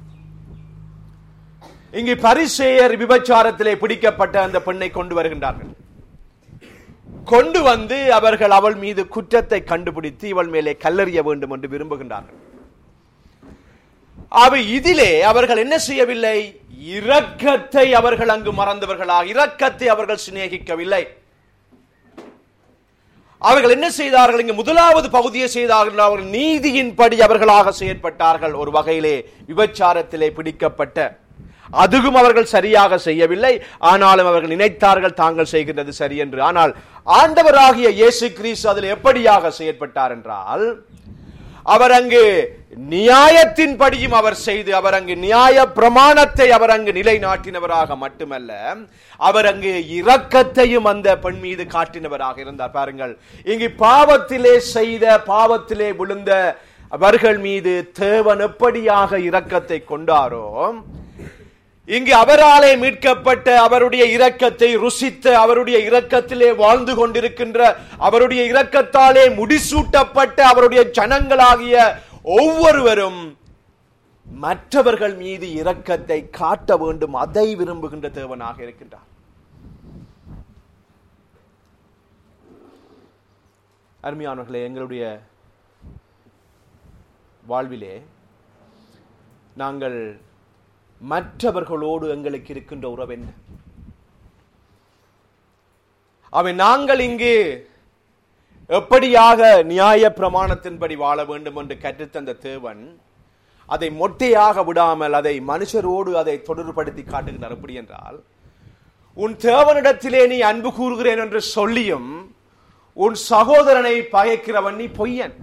இங்கு பரிசேயர் விபச்சாரத்திலே பிடிக்கப்பட்ட அந்த பெண்ணை கொண்டு வருகின்றார்கள் கொண்டு வந்து அவர்கள் அவள் மீது குற்றத்தை கண்டுபிடித்து இவள் மேலே கல்லறிய வேண்டும் என்று விரும்புகின்றார்கள் அவை இதிலே அவர்கள் என்ன செய்யவில்லை இரக்கத்தை அவர்கள் அங்கு மறந்தவர்களாக இரக்கத்தை அவர்கள் சிநேகிக்கவில்லை அவர்கள் என்ன செய்தார்கள் இங்கு முதலாவது பகுதியை செய்தார்கள் அவர்கள் நீதியின்படி அவர்களாக செயற்பட்டார்கள் ஒரு வகையிலே விபச்சாரத்திலே பிடிக்கப்பட்ட அதுவும் அவர்கள் சரியாக செய்யவில்லை ஆனாலும் அவர்கள் நினைத்தார்கள் தாங்கள் செய்கின்றது சரி என்று ஆனால் ஆண்டவராகிய இயேசு கிறிஸ்து அதில் எப்படியாக செயற்பட்டார் என்றால் அவர் அங்கு நியாயத்தின்படியும் அவர் செய்து அவர் அங்கு நியாய பிரமாணத்தை அவர் அங்கு நிலைநாட்டினவராக மட்டுமல்ல அவர் அங்கு இரக்கத்தையும் அந்த பெண் மீது காட்டினவராக இருந்தார் பாருங்கள் இங்கு பாவத்திலே செய்த பாவத்திலே விழுந்த அவர்கள் மீது தேவன் எப்படியாக இரக்கத்தை கொண்டாரோ இங்கு அவராலே மீட்கப்பட்ட அவருடைய இரக்கத்தை ருசித்த அவருடைய இரக்கத்திலே வாழ்ந்து கொண்டிருக்கின்ற அவருடைய இரக்கத்தாலே முடிசூட்டப்பட்ட அவருடைய ஜனங்களாகிய ஒவ்வொருவரும் மற்றவர்கள் மீது இரக்கத்தை காட்ட வேண்டும் அதை விரும்புகின்ற தேவனாக இருக்கின்றார் அருமையானவர்களே எங்களுடைய வாழ்விலே நாங்கள் மற்றவர்களோடு எங்களுக்கு இருக்கின்ற உறவு என்ன அவன் நாங்கள் இங்கு எப்படியாக நியாய பிரமாணத்தின்படி வாழ வேண்டும் என்று கற்றுத்தந்த தேவன் அதை மொட்டையாக விடாமல் அதை மனுஷரோடு அதை தொடர்படுத்தி காட்டுகிறார் எப்படி என்றால் உன் தேவனிடத்திலே நீ அன்பு கூறுகிறேன் என்று சொல்லியும் உன் சகோதரனை பகைக்கிறவன் நீ பொய்யன்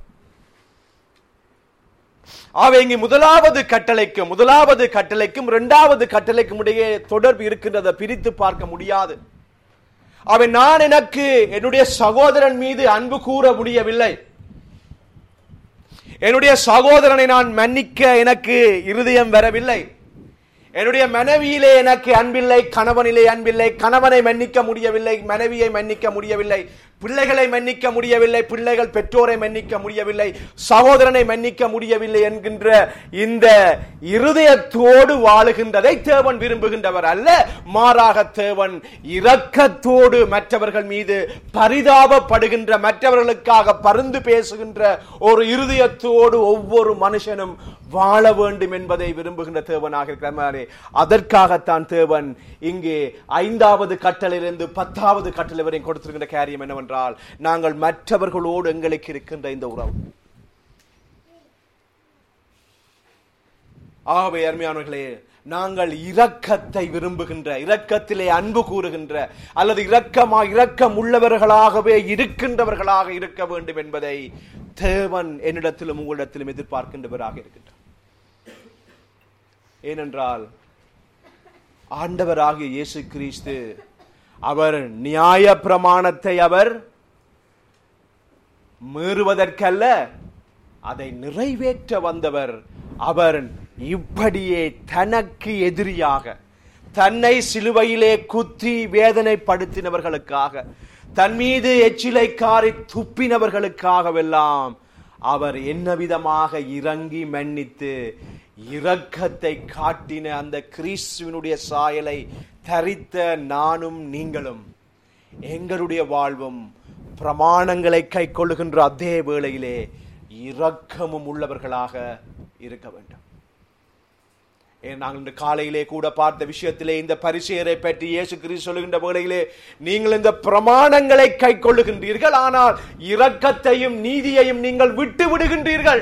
ஆக இங்கு முதலாவது கட்டளைக்கும் முதலாவது கட்டளைக்கும் இரண்டாவது கட்டளைக்கும் இடையே தொடர்பு இருக்கின்றதை பிரித்து பார்க்க முடியாது அவன் நான் எனக்கு என்னுடைய சகோதரன் மீது அன்பு கூற முடியவில்லை என்னுடைய சகோதரனை நான் மன்னிக்க எனக்கு இருதயம் வரவில்லை என்னுடைய மனைவியிலே எனக்கு அன்பில்லை கணவனிலே அன்பில்லை கணவனை மன்னிக்க முடியவில்லை மனைவியை மன்னிக்க முடியவில்லை பிள்ளைகளை மன்னிக்க முடியவில்லை பிள்ளைகள் பெற்றோரை மன்னிக்க முடியவில்லை சகோதரனை மன்னிக்க முடியவில்லை என்கின்ற இந்த இருதயத்தோடு வாழுகின்றதை தேவன் விரும்புகின்றவர் அல்ல மாறாக தேவன் இரக்கத்தோடு மற்றவர்கள் மீது பரிதாபப்படுகின்ற மற்றவர்களுக்காக பருந்து பேசுகின்ற ஒரு இருதயத்தோடு ஒவ்வொரு மனுஷனும் வாழ வேண்டும் என்பதை விரும்புகின்ற தேவனாக இருக்கிறாரே அதற்காகத்தான் தேவன் இங்கே ஐந்தாவது கட்டளையிலிருந்து பத்தாவது கட்டளை வரையும் கொடுத்திருக்கின்ற காரியம் என்னவென்றால் நாங்கள் மற்றவர்களோடு எங்களுக்கு இருக்கின்ற இந்த உறவு ஆகவே அருமையானவர்களே நாங்கள் இரக்கத்தை விரும்புகின்ற இரக்கத்திலே அன்பு கூறுகின்ற அல்லது இரக்கமா இரக்கம் உள்ளவர்களாகவே இருக்கின்றவர்களாக இருக்க வேண்டும் என்பதை தேவன் என்னிடத்திலும் உங்களிடத்திலும் எதிர்பார்க்கின்றவராக இருக்கின்றார் ஏனென்றால் ஆண்டவராகிய இயேசு கிறிஸ்து அவர் நியாய பிரமாணத்தை அவர் மீறுவதற்கல்ல அதை நிறைவேற்ற வந்தவர் அவர் இப்படியே தனக்கு எதிரியாக தன்னை சிலுவையிலே குத்தி வேதனைப்படுத்தினவர்களுக்காக தன் மீது எச்சிலை காரி துப்பினவர்களுக்காகவெல்லாம் அவர் என்ன விதமாக இறங்கி மன்னித்து இரக்கத்தை காட்டின அந்த கிறிஸ்துவினுடைய சாயலை தரித்த நானும் நீங்களும் எங்களுடைய வாழ்வும் பிரமாணங்களை கை கொள்ளுகின்ற அதே வேளையிலே இரக்கமும் உள்ளவர்களாக இருக்க வேண்டும் ஏன் நாங்கள் இந்த காலையிலே கூட பார்த்த விஷயத்திலே இந்த பரிசெயரை பற்றி இயேசு கிறிஸ்து சொல்லுகின்ற வேளையிலே நீங்கள் இந்த பிரமாணங்களை கை கொள்ளுகின்றீர்கள் ஆனால் இரக்கத்தையும் நீதியையும் நீங்கள் விட்டு விடுகின்றீர்கள்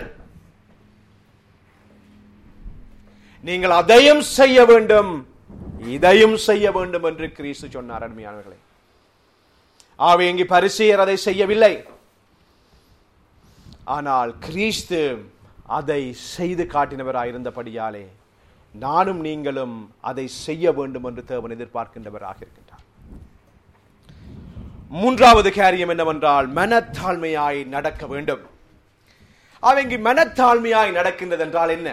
நீங்கள் அதையும் செய்ய வேண்டும் இதையும் செய்ய வேண்டும் என்று கிறிஸ்து சொன்னார் அருமையானவர்களே ஆவே இங்கு பரிசெயர் அதை செய்யவில்லை ஆனால் கிறிஸ்து அதை செய்து காட்டினவராயிருந்தபடியாலே நானும் நீங்களும் அதை செய்ய வேண்டும் என்று தேவன் எதிர்பார்க்கின்றவராக இருக்கின்றார் மூன்றாவது காரியம் என்னவென்றால் மனத்தாழ்மையாய் நடக்க வேண்டும் அவங்க மனத்தாழ்மையாய் நடக்கின்றது என்றால் என்ன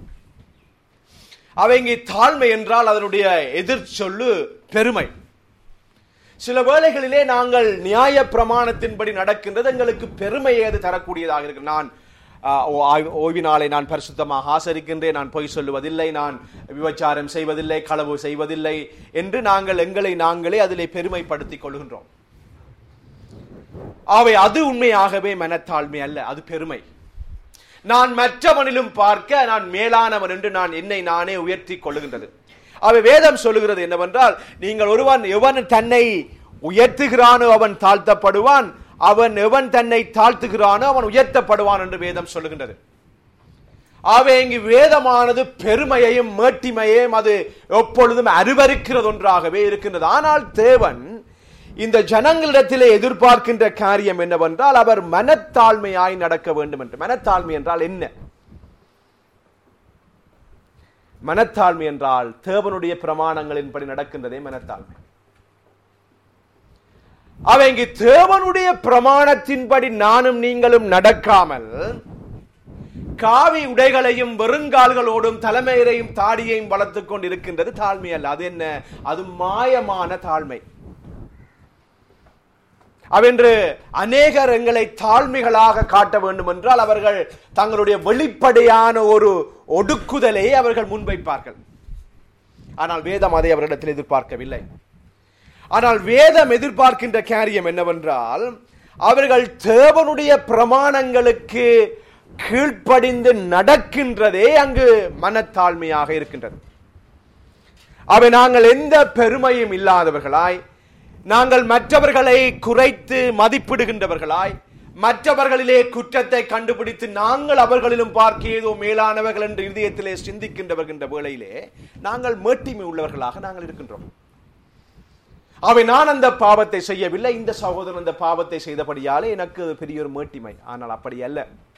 அவங்க தாழ்மை என்றால் அதனுடைய எதிர் சொல்லு பெருமை சில வேளைகளிலே நாங்கள் நியாய பிரமாணத்தின்படி நடக்கின்றது எங்களுக்கு பெருமையை அது தரக்கூடியதாக இருக்கு நான் ஆஹ், ஓ- ஆய்- ஓய்வினாலை நான் பரிசுத்தமாக ஆசரிக்கின்றேன் நான் பொய் சொல்லுவதில்லை நான் விபச்சாரம் செய்வதில்லை களவு செய்வதில்லை என்று நாங்கள் எங்களை நாங்களே அதிலே பெருமைப்படுத்திக் கொள்கின்றோம் அவை அது உண்மையாகவே மனத்தாழ்மை அல்ல அது பெருமை நான் மற்றவனிலும் பார்க்க நான் மேலானவன் என்று நான் என்னை நானே உயர்த்தி கொள்ளுகின்றது அவை வேதம் சொல்லுகிறது என்னவென்றால் நீங்கள் ஒருவன் எவன் தன்னை உயர்த்துகிறானோ அவன் தாழ்த்தப்படுவான் அவன் எவன் தன்னை தாழ்த்துகிறானோ அவன் உயர்த்தப்படுவான் என்று வேதம் சொல்லுகின்றது ஆகவே இங்கு வேதமானது பெருமையையும் மேட்டிமையையும் அது எப்பொழுதும் அருவருக்கிறது ஒன்றாகவே இருக்கின்றது ஆனால் தேவன் இந்த ஜனங்களிடத்திலே எதிர்பார்க்கின்ற காரியம் என்னவென்றால் அவர் மனத்தாழ்மையாய் நடக்க வேண்டும் என்று மனத்தாழ்மை என்றால் என்ன மனத்தாழ்மை என்றால் தேவனுடைய பிரமாணங்களின்படி நடக்கின்றதே மனத்தாழ்மை அவை இங்கு தேவனுடைய பிரமாணத்தின்படி நானும் நீங்களும் நடக்காமல் காவி உடைகளையும் வெறுங்கால்களோடும் தலைமையரையும் தாடியையும் வளர்த்துக் கொண்டு இருக்கின்றது தாழ்மை அல்ல அது என்ன அது மாயமான தாழ்மை அவென்று அநேகர் எங்களை தாழ்மைகளாக காட்ட வேண்டும் என்றால் அவர்கள் தங்களுடைய வெளிப்படையான ஒரு ஒடுக்குதலை அவர்கள் முன்வைப்பார்கள் ஆனால் வேதம் அதை அவரிடத்தில் எதிர்பார்க்கவில்லை ஆனால் வேதம் எதிர்பார்க்கின்ற காரியம் என்னவென்றால் அவர்கள் தேவனுடைய பிரமாணங்களுக்கு கீழ்ப்படிந்து நடக்கின்றதே அங்கு மனத்தாழ்மையாக இருக்கின்றது அவை நாங்கள் எந்த பெருமையும் இல்லாதவர்களாய் நாங்கள் மற்றவர்களை குறைத்து மதிப்பிடுகின்றவர்களாய் மற்றவர்களிலே குற்றத்தை கண்டுபிடித்து நாங்கள் அவர்களிலும் பார்க்க ஏதோ மேலானவர்கள் என்று இதயத்திலே சிந்திக்கின்றவர்கின்ற வேளையிலே நாங்கள் மேட்டிமை உள்ளவர்களாக நாங்கள் இருக்கின்றோம் அவை நான் அந்த பாவத்தை செய்யவில்லை இந்த சகோதரன் அந்த பாவத்தை செய்தபடியாலே எனக்கு அது பெரிய ஒரு மேட்டிமை ஆனால் அப்படி அல்ல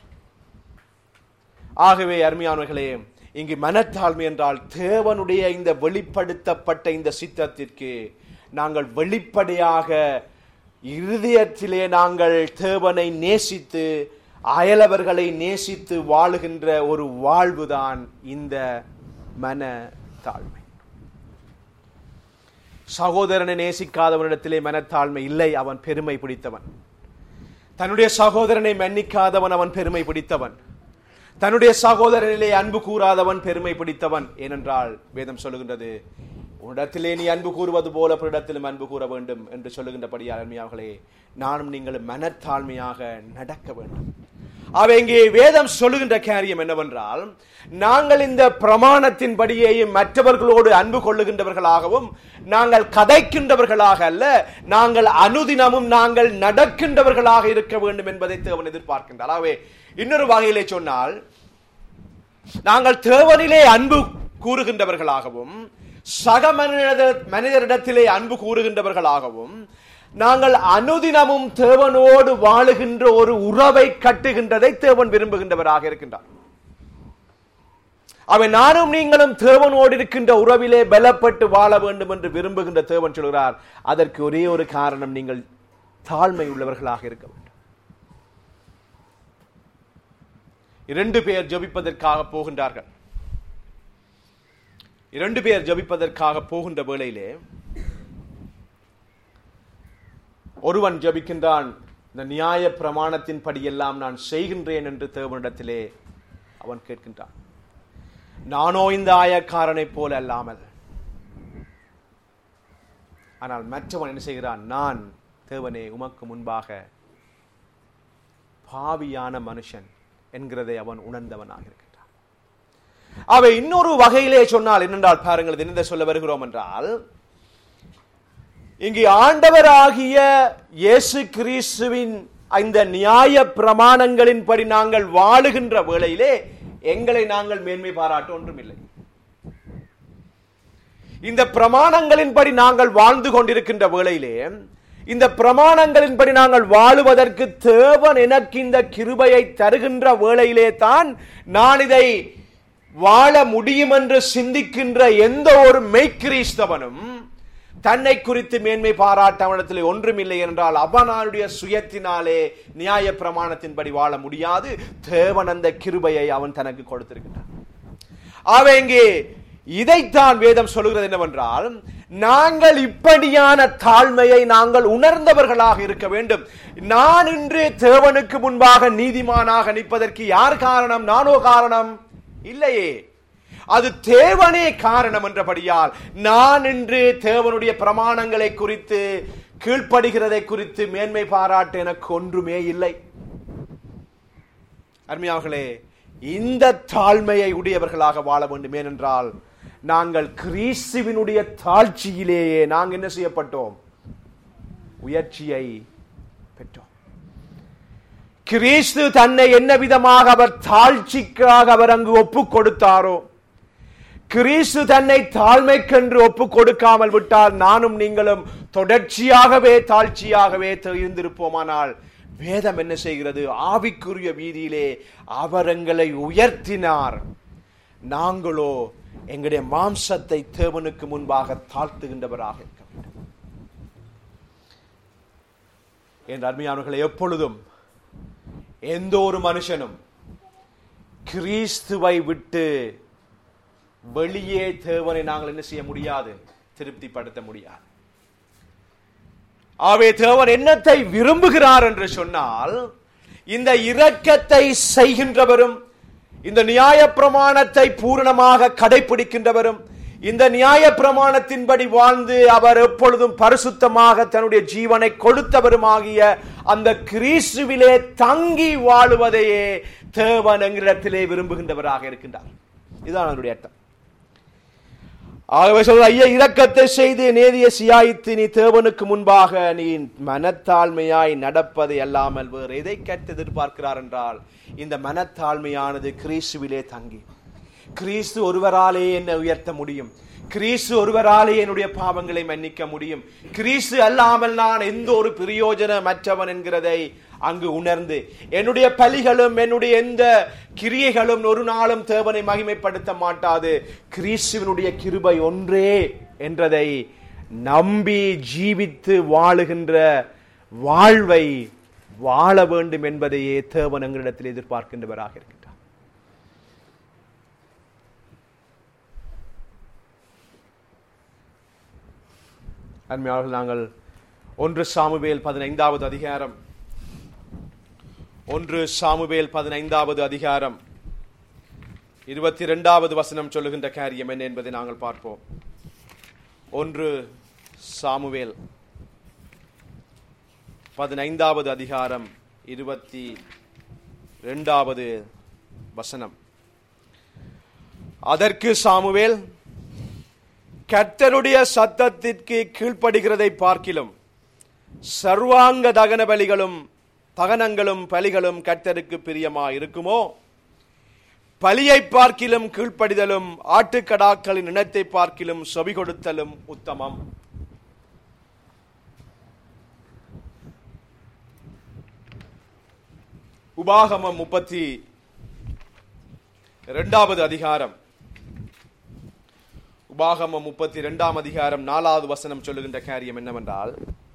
ஆகவே அருமையானவர்களே இங்கு மனத்தாழ்மை என்றால் தேவனுடைய இந்த வெளிப்படுத்தப்பட்ட இந்த சித்தத்திற்கு நாங்கள் வெளிப்படையாக இருதயத்திலே நாங்கள் தேவனை நேசித்து அயலவர்களை நேசித்து வாழுகின்ற ஒரு வாழ்வுதான் இந்த மன தாழ்மை சகோதரனை நேசிக்காதவனிடத்திலே மனத்தாழ்மை இல்லை அவன் பெருமை பிடித்தவன் தன்னுடைய சகோதரனை மன்னிக்காதவன் அவன் பெருமை பிடித்தவன் தன்னுடைய சகோதரனிலே அன்பு கூறாதவன் பெருமை பிடித்தவன் ஏனென்றால் வேதம் சொல்லுகின்றது உன்னிடத்திலே நீ அன்பு கூறுவது போல பிறரிடத்திலும் அன்பு கூற வேண்டும் என்று சொல்லுகின்றபடியால் அருமையார்களே நானும் நீங்கள் மனத்தாழ்மையாக நடக்க வேண்டும் அவை இங்கே வேதம் சொல்லுகின்ற காரியம் என்னவென்றால் நாங்கள் இந்த பிரமாணத்தின்படியேயும் மற்றவர்களோடு அன்பு கொள்ளுகின்றவர்களாகவும் நாங்கள் கதைக்கின்றவர்களாக அல்ல நாங்கள் அனுதினமும் நாங்கள் நடக்கின்றவர்களாக இருக்க வேண்டும் என்பதை தேவன் எதிர்பார்க்கின்றார் ஆகவே இன்னொரு வகையிலே சொன்னால் நாங்கள் தேவனிலே அன்பு கூறுகின்றவர்களாகவும் சக மனித மனிதரிடத்திலே அன்பு கூறுகின்றவர்களாகவும் நாங்கள் அனுதினமும் தேவனோடு வாழுகின்ற ஒரு உறவை கட்டுகின்றதை தேவன் விரும்புகின்றவராக இருக்கின்றார் அவன் நானும் நீங்களும் தேவனோடு இருக்கின்ற உறவிலே பலப்பட்டு வாழ வேண்டும் என்று விரும்புகின்ற தேவன் சொல்கிறார் அதற்கு ஒரே ஒரு காரணம் நீங்கள் தாழ்மை உள்ளவர்களாக இருக்க வேண்டும் இரண்டு பேர் ஜபிப்பதற்காக போகின்றார்கள் இரண்டு பேர் ஜபிப்பதற்காக போகின்ற வேளையிலே ஒருவன் ஜபிக்கின்றான் இந்த நியாய பிரமாணத்தின் படியெல்லாம் நான் செய்கின்றேன் என்று தேவனிடத்திலே அவன் கேட்கின்றான் நானோ இந்த ஆயக்காரனைப் போல அல்லாமல் ஆனால் மற்றவன் என்ன செய்கிறான் நான் தேவனே உமக்கு முன்பாக பாவியான மனுஷன் என்கிறதை அவன் உணர்ந்தவனாக இருக்கின்றான் அவை இன்னொரு வகையிலே சொன்னால் என்னென்றால் பாருங்கள் இது என்ன சொல்ல வருகிறோம் என்றால் இங்கு ஆண்டவராகிய இயேசு கிறிஸ்துவின் இந்த நியாய பிரமாணங்களின்படி நாங்கள் வாழுகின்ற வேளையிலே எங்களை நாங்கள் மேன்மை பாராட்ட ஒன்றுமில்லை இந்த பிரமாணங்களின்படி நாங்கள் வாழ்ந்து கொண்டிருக்கின்ற வேளையிலே இந்த பிரமாணங்களின்படி நாங்கள் வாழுவதற்கு தேவன் எனக்கு இந்த கிருபையை தருகின்ற வேளையிலே தான் நான் இதை வாழ முடியும் என்று சிந்திக்கின்ற எந்த ஒரு மெய்க்கிறிஸ்தவனும் தன்னை குறித்து மேன்மை பாராட்ட அவனிடத்தில் ஒன்றுமில்லை என்றால் அவனுடைய சுயத்தினாலே நியாய பிரமாணத்தின்படி வாழ முடியாது தேவன் அந்த கிருபையை அவன் தனக்கு கொடுத்திருக்கின்றான் அவன் இங்கே இதைத்தான் வேதம் சொல்லுகிறது என்னவென்றால் நாங்கள் இப்படியான தாழ்மையை நாங்கள் உணர்ந்தவர்களாக இருக்க வேண்டும் நான் இன்று தேவனுக்கு முன்பாக நீதிமானாக நிற்பதற்கு யார் காரணம் நானோ காரணம் இல்லையே அது தேவனே காரணம் என்றபடியால் நான் இன்று தேவனுடைய பிரமாணங்களை குறித்து கீழ்ப்படுகிறதை குறித்து மேன்மை பாராட்ட எனக்கு ஒன்றுமே இல்லை அருமையார்களே இந்த தாழ்மையை உடையவர்களாக வாழ வேண்டும் ஏனென்றால் நாங்கள் கிறிஸ்துவினுடைய தாழ்ச்சியிலேயே நாங்கள் என்ன செய்யப்பட்டோம் உயர்ச்சியை பெற்றோம் கிறிஸ்து தன்னை என்ன விதமாக அவர் தாழ்ச்சிக்காக அவர் அங்கு ஒப்பு கொடுத்தாரோ கிறிஸ்து தன்னை தாழ்மைக்கென்று ஒப்பு கொடுக்காமல் விட்டால் நானும் நீங்களும் தொடர்ச்சியாகவே தாழ்ச்சியாகவே இருந்திருப்போமானால் வேதம் என்ன செய்கிறது ஆவிக்குரிய வீதியிலே அவர் எங்களை உயர்த்தினார் நாங்களோ எங்களுடைய மாம்சத்தை தேவனுக்கு முன்பாக தாழ்த்துகின்றவராக இருக்க வேண்டும் என் அருமையானவர்களை எப்பொழுதும் எந்த ஒரு மனுஷனும் கிறிஸ்துவை விட்டு வெளியே தேவனை நாங்கள் என்ன செய்ய முடியாது திருப்திப்படுத்த முடியாது ஆவே தேவன் என்னத்தை விரும்புகிறார் என்று சொன்னால் இந்த இரக்கத்தை செய்கின்றவரும் இந்த நியாய பிரமாணத்தை பூரணமாக கடைபிடிக்கின்றவரும் இந்த நியாய பிரமாணத்தின்படி வாழ்ந்து அவர் எப்பொழுதும் பரிசுத்தமாக தன்னுடைய ஜீவனை கொடுத்தவருமாகிய அந்த கிறிஸ்துவிலே தங்கி வாழுவதையே தேவன் எங்களிடத்திலே விரும்புகின்றவராக இருக்கின்றார் இதுதான் அதனுடைய அர்த்தம் ஆகவே சொல்ற ஐயா இரக்கத்தை செய்து நேதிய சியாய்த்து நீ தேவனுக்கு முன்பாக நீ மனத்தாழ்மையாய் நடப்பதை அல்லாமல் வேறு எதை கற்று எதிர்பார்க்கிறார் என்றால் இந்த மனத்தாழ்மையானது கிறிஸ்துவிலே தங்கி கிறிஸ்து ஒருவராலே என்னை உயர்த்த முடியும் கிறிஸ்து ஒருவராலே என்னுடைய பாவங்களை மன்னிக்க முடியும் கிறிஸ்து அல்லாமல் நான் எந்த ஒரு பிரயோஜனமற்றவன் என்கிறதை அங்கு உணர்ந்து என்னுடைய பலிகளும் என்னுடைய எந்த கிரியைகளும் ஒரு நாளும் தேவனை மகிமைப்படுத்த மாட்டாது கிறிஸ்துவனுடைய கிருபை ஒன்றே என்றதை நம்பி ஜீவித்து வாழுகின்ற வாழ்வை வாழ வேண்டும் என்பதையே தேவன் எங்களிடத்தில் எதிர்பார்க்கின்றவராக இருக்கின்றார் அன்மையாளர்கள் நாங்கள் ஒன்று சாமுவேல் பதினைந்தாவது அதிகாரம் ஒன்று சாமுவேல் பதினைந்தாவது அதிகாரம் இருபத்தி இரண்டாவது வசனம் சொல்லுகின்ற காரியம் என்ன என்பதை நாங்கள் பார்ப்போம் ஒன்று சாமுவேல் பதினைந்தாவது அதிகாரம் இருபத்தி இரண்டாவது வசனம் அதற்கு சாமுவேல் கர்த்தருடைய சத்தத்திற்கு கீழ்ப்படுகிறதை பார்க்கிலும் சர்வாங்க தகன பலிகளும் தகனங்களும் பலிகளும் கர்த்தருக்கு பிரியமா இருக்குமோ பலியை பார்க்கிலும் கீழ்ப்படிதலும் ஆட்டுக்கடாக்களின் இனத்தை பார்க்கிலும் செவி கொடுத்தலும் உத்தமம் உபாகமம் முப்பத்தி இரண்டாவது அதிகாரம் உபாகமம் முப்பத்தி இரண்டாம் அதிகாரம் நாலாவது வசனம் சொல்லுகின்ற காரியம் என்னவென்றால்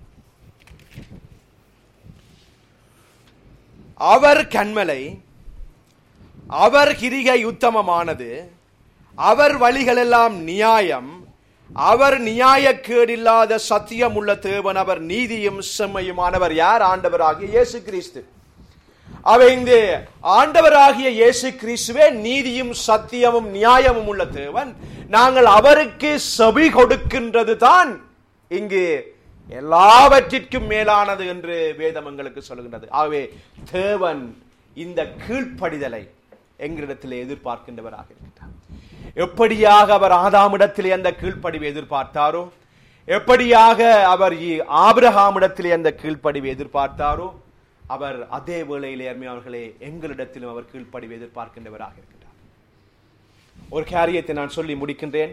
அவர் கண்மலை அவர் கிரிகை உத்தமமானது அவர் வழிகளெல்லாம் நியாயம் அவர் நியாயக்கேடில்லாத சத்தியம் உள்ள தேவன் அவர் நீதியும் செம்மையுமானவர் யார் ஆண்டவராகிய இயேசு கிறிஸ்து அவை இந்த ஆண்டவராகிய இயேசு கிறிஸ்துவே நீதியும் சத்தியமும் நியாயமும் உள்ள தேவன் நாங்கள் அவருக்கு செவி கொடுக்கின்றது தான் இங்கு எல்லாவற்றிற்கும் மேலானது என்று வேதம் எங்களுக்கு சொல்கின்றது ஆகவே தேவன் இந்த கீழ்ப்படிதலை எங்களிடத்தில் எதிர்பார்க்கின்றவராக இருக்கின்றார் எப்படியாக அவர் ஆதாமிடத்திலே அந்த கீழ்ப்படிவை எதிர்பார்த்தாரோ எப்படியாக அவர் இ- ஆபிரகாமிடத்திலே அந்த கீழ்ப்படிவை எதிர்பார்த்தாரோ அவர் அதே வேளையிலே அருமையானவர்களே எங்களிடத்திலும் அவர் கீழ்ப்படிவை எதிர்பார்க்கின்றவராக இருக்கின்றார் ஒரு காரியத்தை நான் சொல்லி முடிக்கின்றேன்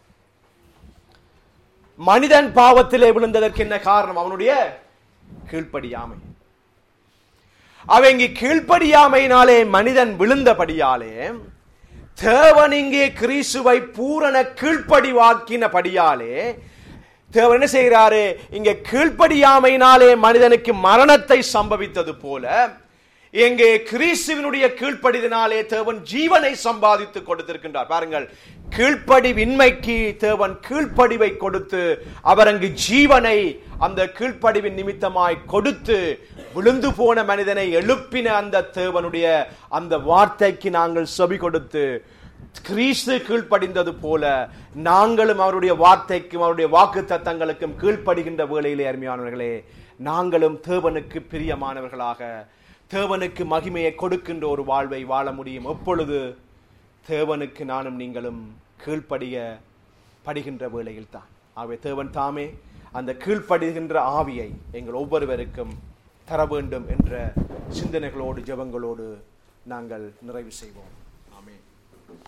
மனிதன் பாவத்திலே விழுந்ததற்கு என்ன காரணம் அவனுடைய கீழ்ப்படியாமை அவன் இங்கு கீழ்ப்படியாமையினாலே மனிதன் விழுந்தபடியாலே தேவன் இங்கே கிறிஸ்துவை பூரண கீழ்ப்படிவாக்கினபடியாலே தேவன் என்ன செய்கிறாரு இங்கே கீழ்ப்படியாமையினாலே மனிதனுக்கு மரணத்தை சம்பவித்தது போல இங்கே கிறிஸ்துவினுடைய கீழ்ப்படிதினாலே தேவன் ஜீவனை சம்பாதித்து கொடுத்திருக்கின்றார் பாருங்கள் கீழ்ப்படிவின்மைக்கு தேவன் கீழ்ப்படிவை கொடுத்து அவர் அங்கு ஜீவனை அந்த கீழ்ப்படிவின் நிமித்தமாய் கொடுத்து விழுந்து போன மனிதனை எழுப்பின அந்த தேவனுடைய அந்த வார்த்தைக்கு நாங்கள் செவி கொடுத்து கிறிஸ்து கீழ்ப்படிந்தது போல நாங்களும் அவருடைய வார்த்தைக்கும் அவருடைய வாக்கு தத்தங்களுக்கும் கீழ்ப்படுகின்ற வேளையிலே அருமையானவர்களே நாங்களும் தேவனுக்கு பிரியமானவர்களாக தேவனுக்கு மகிமையை கொடுக்கின்ற ஒரு வாழ்வை வாழ முடியும் எப்பொழுது தேவனுக்கு நானும் நீங்களும் கீழ்ப்படிய படுகின்ற வேளையில் தான் ஆகவே தேவன் தாமே அந்த கீழ்ப்படுகின்ற ஆவியை எங்கள் ஒவ்வொருவருக்கும் தர வேண்டும் என்ற சிந்தனைகளோடு ஜெபங்களோடு நாங்கள் நிறைவு செய்வோம் ஆமென்